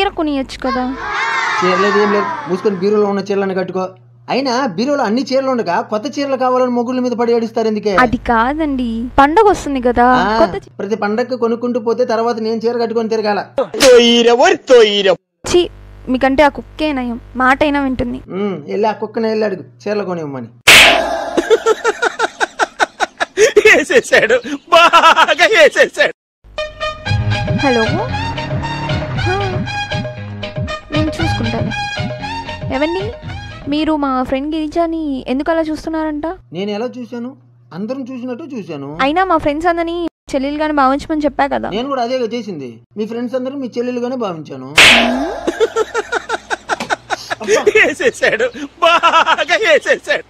కొనియచ్చు కదా చీరలేదు ఏం లేదు మూసుకొని బీరులో ఉన్న చీరలను కట్టుకో అయినా బీరులో అన్ని చీరలు ఉండగా కొత్త చీరలు కావాలని మొగుళ్ళ మీద పడి ఏడుస్తారు ఎందుకే అది కాదండి పండగ వస్తుంది కదా ఆ, కొత్త చి- ప్రతి పండక్కి కొనుక్కుంటూ పోతే తర్వాత నేను చీర కట్టుకొని తిరగాల చి మీకంటే ఆ కుక్కే నయం మాట అయినా వింటుంది ఉమ్, వెళ్ళి ఆ కుక్కనే వెళ్ళి అడుగు చీరలు కొనివ్వమని వేసేసాడు బాగా వేసేసాడు హలో హా, నేను చూసుకుంటాను ఏవండి మీరు మా ఫ్రెండ్ గిరిజాని ఎందుకు అలా చూస్తున్నారంట నేను ఎలా చూశాను అందరం చూసినట్టు చూశాను అయినా మా ఫ్రెండ్స్ అందరినీ చెల్లెలుగానే భావించమని చెప్పా కదా నేను కూడా అదేగా చేసింది మీ ఫ్రెండ్స్ అందరూ మీ చెల్లెలుగానే భావించాను వేసేసాడు బాగా వేసేసాడు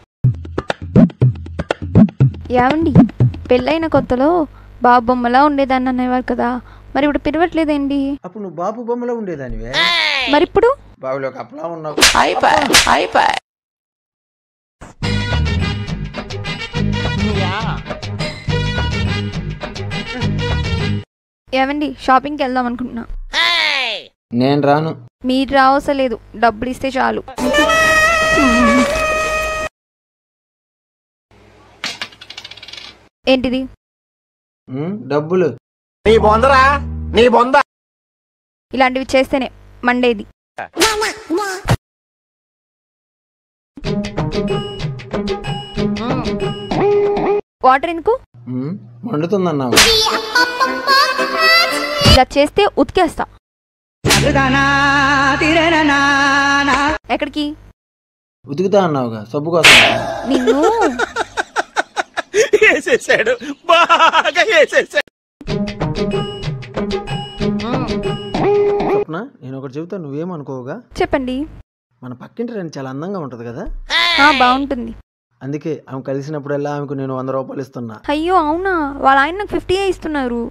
ఏవండి పెళ్ళైన కొత్తలో బాబు బొమ్మలా ఉండేదాన్ని అనేవారు కదా మరి ఇప్పుడు పిలవట్లేదేంటి అప్పుడు నువ్వు బాపు బొమ్మలో ఉండేదానివే మరి ఇప్పుడు బావిలో కప్పలా ఉన్నావు ఏవండి షాపింగ్కి వెళ్దాం అనుకుంటున్నా నేను రాను మీరు రావసరం లేదు డబ్బులు ఇస్తే చాలు ఏంటిది ఉమ్, డబ్బులు నీ బొందరా నీ బొంద ఇలాంటివి చేస్తేనే మండేది వాటర్ ఎందుకు ఉమ్, మండుతుందన్నావు ఇలా చేస్తే ఉతికేస్తా ఎక్కడికి ఉతుకుతా అన్నావుగా సబ్బు కోసం నిన్ను వేసేసాడు బాగా వేసేసాడు స్వప్న నేను ఒకటి చెబుతా నువ్వేమనుకోవుగా చెప్పండి మన పక్కింటి రాని చాలా అందంగా ఉంటది కదా ఆ, బాగుంటుంది అందుకే ఆమె కలిసినప్పుడల్లా ఆమెకు నేను వంద రూపాయలు ఇస్తున్నా అయ్యో అవునా వాళ్ళ ఆయన నాకు ఫిఫ్టీ ఇస్తున్నారు